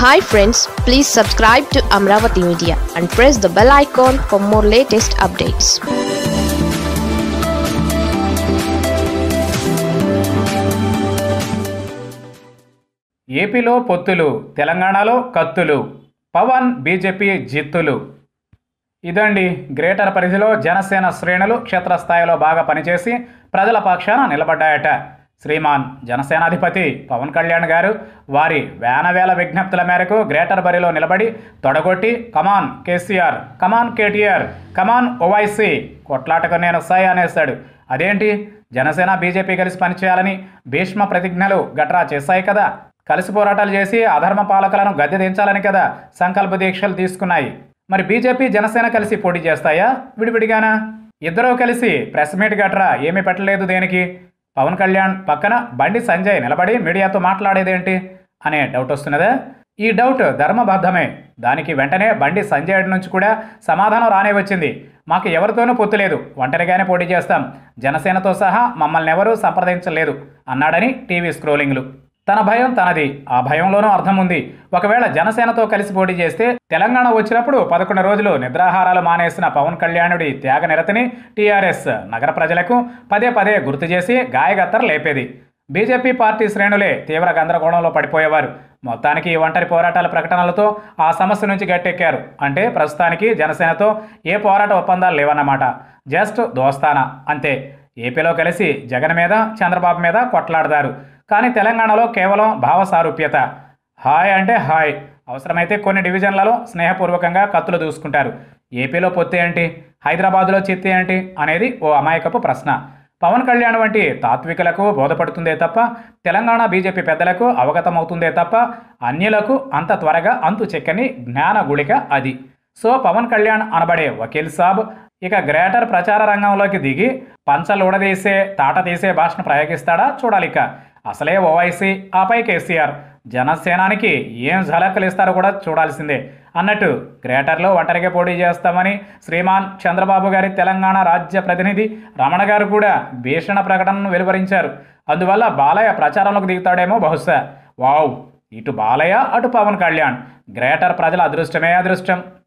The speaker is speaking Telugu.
hi friends please subscribe to Amaravati media and press the bell icon for more latest updates ఏపీలో పొత్తులు తెలంగాణలో కత్తులు పవన్ బీజేపీ జిత్తులు ఇదండి గ్రేటర్ పరిధిలో జనసేన శ్రేణులు క్షేత్రస్థాయిలో బాగా పనిచేసి ప్రజల పక్షాన నిలబడ్డాయట శ్రీమాన్ జనసేనాధిపతి పవన్ కళ్యాణ్ గారు వారి వేనవేల విజ్ఞప్తుల మేరకు గ్రేటర్ బరిలో నిలబడి తొడగొట్టి కమాన్ కేసీఆర్ కమాన్ కేటీఆర్ కమాన్ ఓవైసీ కొట్లాటకు నేను సై అనేస్తాడు అదేంటి జనసేన బీజేపీ కలిసి పనిచేయాలని భీష్మ ప్రతిజ్ఞలు గట్రా చేశాయి కదా కలిసి పోరాటాలు చేసి అధర్మ పాలకులను గద్దె దించాలని కదా సంకల్ప దీక్షలు తీసుకున్నాయి మరి బీజేపీ జనసేన కలిసి పోటీ చేస్తాయా విడివిడిగానా ఇద్దరూ కలిసి ప్రెస్ మీట్ గట్రా ఏమీ పెట్టలేదు దేనికి పవన్ కళ్యాణ్ పక్కన బండి సంజయ్ నిలబడి మీడియాతో మాట్లాడేదేంటి అనే డౌట్ వస్తున్నదా ఈ డౌట్ ధర్మబద్ధమే దానికి వెంటనే బండి సంజయ్ నుంచి కూడా సమాధానం రానే వచ్చింది మాకు ఎవరితోనూ పొత్తు లేదు ఒంటరిగానే పోటీ చేస్తాం జనసేనతో సహా మమ్మల్ని ఎవరూ సంప్రదించలేదు అన్నాడని టీవీ స్క్రోలింగ్లు తన భయం తనది ఆ భయంలోనూ అర్థం ఉంది ఒకవేళ జనసేనతో కలిసి పోటీ చేస్తే తెలంగాణ వచ్చినప్పుడు పదకొండు రోజులు నిద్రాహారాలు మానేసిన పవన్ కళ్యాణుడి త్యాగ నిరతిని టీఆర్ఎస్ నగర ప్రజలకు పదే పదే గుర్తు చేసి గాయగత్తర లేపేది బీజేపీ పార్టీ శ్రేణులే తీవ్ర గందరగోళంలో పడిపోయేవారు మొత్తానికి ఈ ఒంటరి పోరాటాల ప్రకటనలతో ఆ సమస్య నుంచి గట్టెక్కారు అంటే ప్రస్తుతానికి జనసేనతో ఏ పోరాట ఒప్పందాలు లేవన్నమాట జస్ట్ దోస్తానా అంతే ఏపీలో కలిసి జగన్ మీద చంద్రబాబు మీద కొట్లాడతారు కానీ తెలంగాణలో కేవలం భావ సారూప్యత హాయ్ అంటే హాయ్ అవసరమైతే కొన్ని డివిజన్లలో స్నేహపూర్వకంగా కత్తులు దూసుకుంటారు ఏపీలో పొత్తి ఏంటి హైదరాబాదులో చిత్తి ఏంటి అనేది ఓ అమాయకపు ప్రశ్న పవన్ కళ్యాణ్ వంటి తాత్వికులకు బోధపడుతుందే తప్ప తెలంగాణ బీజేపీ పెద్దలకు అవగతమవుతుందే తప్ప అన్యులకు అంత త్వరగా అంతు చెక్కని జ్ఞాన గుళిక అది సో పవన్ కళ్యాణ్ అనబడే వకీల్ సాబ్ ఇక గ్రేటర్ ప్రచార రంగంలోకి దిగి పంచలు ఊడదీసే తాట తీసే భాషను ప్రయోగిస్తాడా చూడాలిక అసలే ఓవైసీ ఆపై కేసీఆర్ జనసేనానికి ఏం ఝలక్కలు ఇస్తారో కూడా చూడాల్సిందే అన్నట్టు గ్రేటర్లో ఒంటరిగా పోటీ చేస్తామని శ్రీమాన్ చంద్రబాబు గారి తెలంగాణ రాజ్య ప్రతినిధి రమణ గారు కూడా భీషణ ప్రకటనను వెలువరించారు అందువల్ల బాలయ్య ప్రచారంలోకి దిగుతాడేమో బహుశా వావ్ ఇటు బాలయ్య అటు పవన్ కళ్యాణ్ గ్రేటర్ ప్రజల అదృష్టమే అదృష్టం